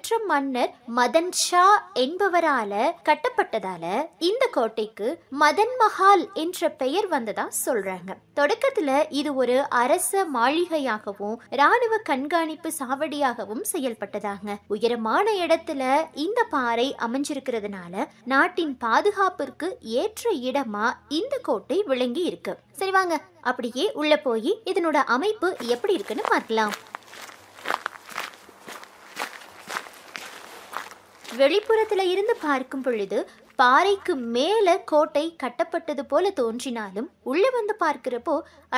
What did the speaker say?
புகழ்பெற்ற மன்னர் மதன் ஷா என்பவரால கட்டப்பட்டதால இந்த கோட்டைக்கு மதன் மஹால் என்ற பெயர் வந்ததா சொல்றாங்க தொடக்கத்துல இது ஒரு அரச மாளிகையாகவும் ராணுவ கண்காணிப்பு சாவடியாகவும் செயல்பட்டதாங்க உயரமான இடத்துல இந்த பாறை அமைஞ்சிருக்கிறதுனால நாட்டின் பாதுகாப்பிற்கு ஏற்ற இடமா இந்த கோட்டை விளங்கி இருக்கு சரி வாங்க அப்படியே உள்ள போய் இதனோட அமைப்பு எப்படி இருக்குன்னு பார்க்கலாம் வெளிப்புறத்துல இருந்து பார்க்கும் பொழுது பாறைக்கு மேல கோட்டை கட்டப்பட்டது போல தோன்றினாலும் உள்ள வந்து பார்க்கிறப்போ